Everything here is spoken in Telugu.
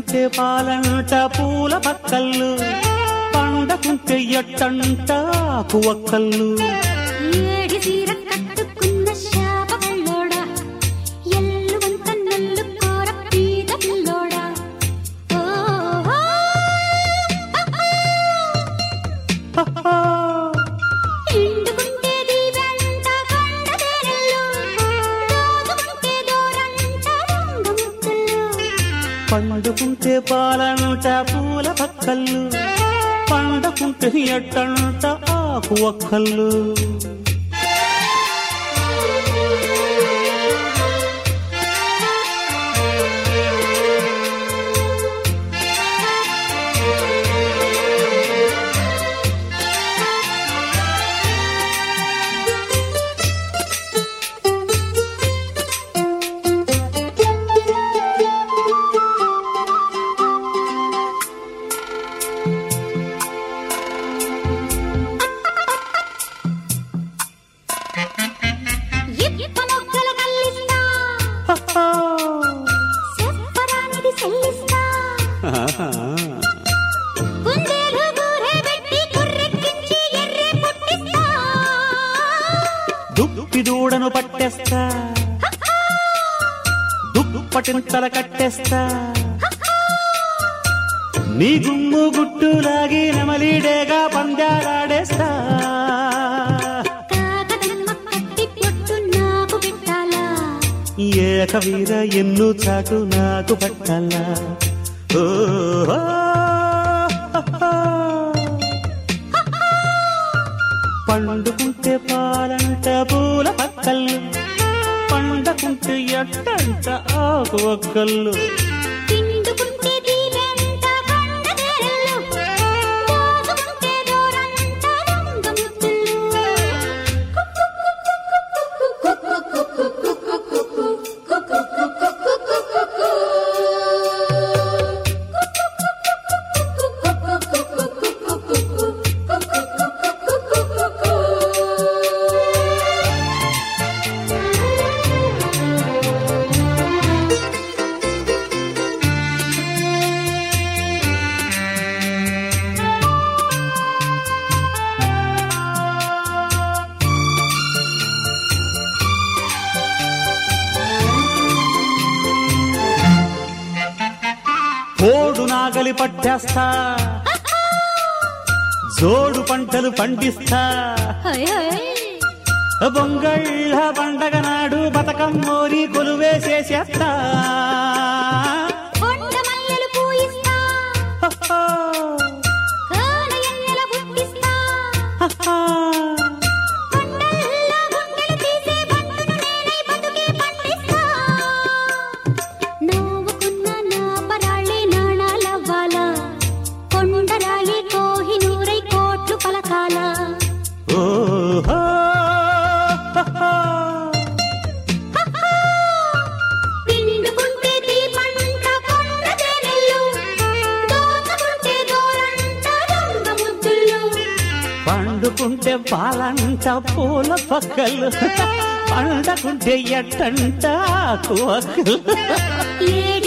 పండుకుంటే పాలంట పూల పక్కళ్ళు పండకుంటే ఎట్టంట కువక్కళ్ళు ఏడి తీర కట్టుకున్న శాప పిల్లోడా ఎల్లువంత నల్లు కోర పీత పిల్లోడా ఓహో ఎండుకుంటే దీవెంట కొండదేరల్లో దోచుకుంటే దూరంట రంగముద్దుల్లో పండుకుంటే పాలంట పూల పక్కళ్ళు పండకుంటే ఎట్టంట ఆకు ఒక్కళ్ళు ఇప్ప మొక్కల కల్లిస్తా చెప్పరానిది చెల్లిస్తా గుండెలు గూరే పెట్టి కుర్రెక్కించి ఎర్రె పుట్టిస్తా దుప్పి దూడను పట్టేస్తా దుప్పటింతల కట్టేస్తా నీ గుమ్ము గుట్టు లాగి నెమలీడేగా పందాలాడేస్తా కాకతమ్మ కట్టి పొట్టు నాకు పెట్టాలా ఏక వీర ఎన్ను చాటు నాకు పట్టాలా ఓ పండుకుంటే పాలంట పూల పక్కళ్ళు పండకుంటే ఎట్టంట ఆకు ఒక్కళ్ళు తిండుకుంటే దీవెంట కొండదేరల్లో దోచుకుంటే దూరంట కోడు నాగలి పట్టేస్తా జోడు పంటలు పండిస్తా హై హై బొంగళ్ళ పండగ నాడు బతకం మోరి కొలువేసేసేస్తా కొండ మల్లెలు పూయిస్తా కోన ఎన్నెల పుట్టిస్తా కొండల్లో గుండెలు తీసే బంటును నేనై బతుకే పండిస్తా నవ్వుకున్న నా పరాళ్ళే నాణాలవ్వాలా కొండరాయి కోహినూరై కోట్లు పలకాలా ఓహో పిండుకుంటే దీపంట కొండ తేనెల్లు దోచుకుంటే దూరంట దొంగ ముద్దులు పండుకుంటే పాలంట పూల పక్కలు పండకుంటే ఎట్టంట ఆకు ఒక్కలు ఏ